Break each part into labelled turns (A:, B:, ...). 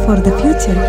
A: for the future.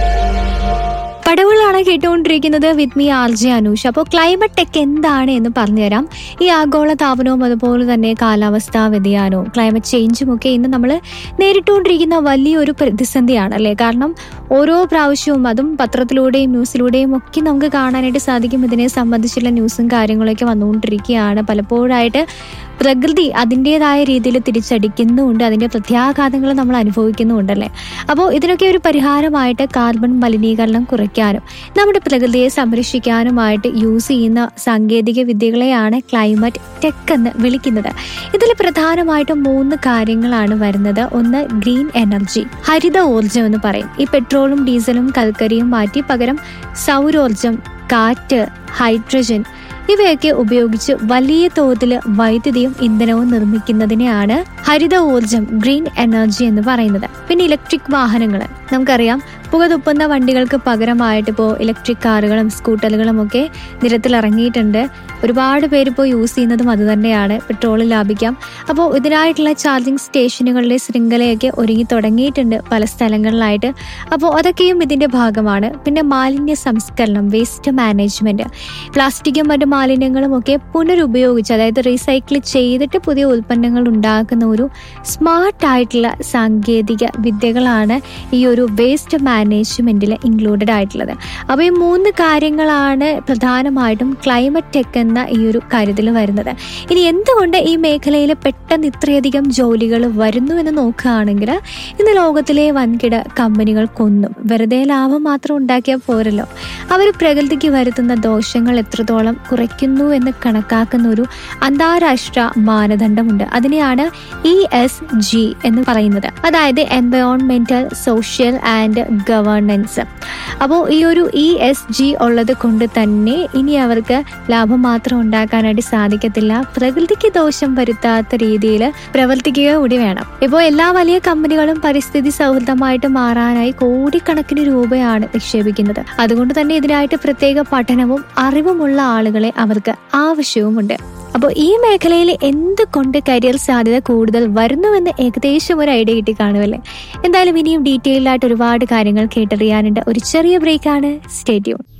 B: പടവുകളാണ് കേട്ടുകൊണ്ടിരിക്കുന്നത് with me R J Anoosh അപ്പോൾ ക്ലൈമറ്റ് ടെക് എന്താണ് എന്ന് പറഞ്ഞുതരാം ഈ ആഗോള താപനവും അതുപോലെ തന്നെ കാലാവസ്ഥാ വ്യതിയാനവും ക്ലൈമറ്റ് ചേഞ്ചും ഒക്കെ ഇന്ന് നമ്മൾ നേരിട്ടുകൊണ്ടിരിക്കുന്ന വലിയൊരു പ്രതിസന്ധിയാണ് അല്ലേ കാരണം ഓരോ പ്രാവശ്യവും അതും പത്രത്തിലൂടെയും ന്യൂസിലൂടെയും ഒക്കെ നമുക്ക് കാണാനായിട്ട് സാധിക്കും ഇതിനെ സംബന്ധിച്ചുള്ള ന്യൂസും കാര്യങ്ങളൊക്കെ വന്നുകൊണ്ടിരിക്കുകയാണ് പലപ്പോഴായിട്ട് പ്രകൃതി അതിൻ്റെതായ രീതിയിൽ തിരിച്ചടിക്കുന്നുമുണ്ട് അതിൻ്റെ പ്രത്യാഘാതങ്ങൾ നമ്മൾ അനുഭവിക്കുന്നുമുണ്ടല്ലേ അപ്പോൾ ഇതിനൊക്കെ ഒരു പരിഹാരമായിട്ട് കാർബൺ മലിനീകരണം കുറയ്ക്കാനും നമ്മുടെ പ്രകൃതിയെ സംരക്ഷിക്കാനുമായിട്ട് യൂസ് ചെയ്യുന്ന സാങ്കേതിക വിദ്യകളെയാണ് ക്ലൈമറ്റ് ടെക് എന്ന് വിളിക്കുന്നത് ഇതിൽ പ്രധാനമായിട്ടും മൂന്ന് കാര്യങ്ങളാണ് വരുന്നത് ഒന്ന് ഗ്രീൻ എനർജി ഹരിത ഊർജം എന്ന് പറയും ഈ പെട്രോളും ഡീസലും കൽക്കരിയും മാറ്റി പകരം സൗരോർജം കാറ്റ് ഹൈഡ്രജൻ ഇവയൊക്കെ ഉപയോഗിച്ച് വലിയ തോതിൽ വൈദ്യുതിയും ഇന്ധനവും നിർമ്മിക്കുന്നതിനെയാണ് ഹരിത ഊർജം ഗ്രീൻ എനർജി എന്ന് പറയുന്നത് പിന്നെ ഇലക്ട്രിക് വാഹനങ്ങൾ നമുക്കറിയാം പുക തുപ്പുന്ന വണ്ടികൾക്ക് പകരമായിട്ട് ഇപ്പോൾ ഇലക്ട്രിക് കാറുകളും സ്കൂട്ടറുകളും ഒക്കെ നിരത്തിലിറങ്ങിയിട്ടുണ്ട് ഒരുപാട് പേര് ഇപ്പോൾ യൂസ് ചെയ്യുന്നതും അത് തന്നെയാണ് പെട്രോൾ ലാഭിക്കാം അപ്പോൾ ഇതിനായിട്ടുള്ള ചാർജിങ് സ്റ്റേഷനുകളുടെ ശൃംഖലയൊക്കെ ഒരുങ്ങി തുടങ്ങിയിട്ടുണ്ട് പല സ്ഥലങ്ങളിലായിട്ട് അപ്പോൾ അതൊക്കെയും ഇതിന്റെ ഭാഗമാണ് പിന്നെ മാലിന്യ സംസ്കരണം വേസ്റ്റ് മാനേജ്മെന്റ് പ്ലാസ്റ്റിക്കും മറ്റു മാലിന്യങ്ങളും ഒക്കെ പുനരുപയോഗിച്ച് അതായത് റീസൈക്കിൾ ചെയ്തിട്ട് പുതിയ ഉൽപ്പന്നങ്ങൾ ഉണ്ടാക്കുന്ന ഒരു സ്മാർട്ട് ആയിട്ടുള്ള സാങ്കേതിക വിദ്യകളാണ് ഈ ഒരു വേസ്റ്റ് മാനേജ്മെന്റിൽ ഇൻക്ലൂഡഡ് ആയിട്ടുള്ളത് അപ്പോൾ ഈ മൂന്ന് കാര്യങ്ങളാണ് പ്രധാനമായിട്ടും ക്ലൈമറ്റ് ടെക് എന്ന ഈ ഒരു കാര്യത്തിൽ വരുന്നത് ഇനി എന്തുകൊണ്ട് ഈ മേഖലയിൽ പെട്ടെന്ന് ഇത്രയധികം ജോലികൾ വരുന്നു എന്ന് നോക്കുകയാണെങ്കിൽ ഇന്ന് ലോകത്തിലെ വൻകിട കമ്പനികൾക്കൊന്നും വെറുതെ ലാഭം മാത്രം ഉണ്ടാക്കിയാൽ പോരല്ലോ അവർ പ്രകൃതിക്ക് വരുത്തുന്ന ദോഷങ്ങൾ എത്രത്തോളം കുറയ്ക്കുന്നു എന്ന് കണക്കാക്കുന്ന ഒരു അന്താരാഷ്ട്ര മാനദണ്ഡമുണ്ട് അതിനെയാണ് ഇ എസ് ജി എന്ന് പറയുന്നത് അതായത് എൻവയോൺമെന്റൽ സോഷ്യൽ ആൻഡ് ഗവേണൻസ് അപ്പോൾ ഈ ഒരു ഇ എസ് ജി ഉള്ളത് കൊണ്ട് തന്നെ ഇനി അവർക്ക് ലാഭം മാത്രം ഉണ്ടാക്കാനായിട്ട് സാധിക്കത്തില്ല പ്രകൃതിക്ക് ദോഷം വരുത്താത്ത രീതിയിൽ പ്രവർത്തിക്കുക കൂടി വേണം ഇപ്പോൾ എല്ലാ വലിയ കമ്പനികളും പരിസ്ഥിതി സൗഹൃദമായിട്ട് മാറാനായി കോടിക്കണക്കിന് രൂപയാണ് നിക്ഷേപിക്കുന്നത് അതുകൊണ്ട് തന്നെ ഇതിനായിട്ട് പ്രത്യേക പഠനവും അറിവുമുള്ള ആളുകളെ അവർക്ക് ആവശ്യവുമുണ്ട് അപ്പോൾ ഈ മേഖലയിൽ എന്തുകൊണ്ട് കരിയർ സാധ്യത കൂടുതൽ വരുന്നുവെന്ന് ഏകദേശം ഒരു ഐഡിയ കിട്ടി കാണുമല്ലേ എന്തായാലും ഇനിയും ഡീറ്റെയിൽഡ് ആയിട്ട് ഒരുപാട് കാര്യങ്ങൾ കേട്ടറിയാനുണ്ട് ഒരു ചെറിയ ബ്രേക്കാണ് സ്റ്റേറ്റ്യൂൺ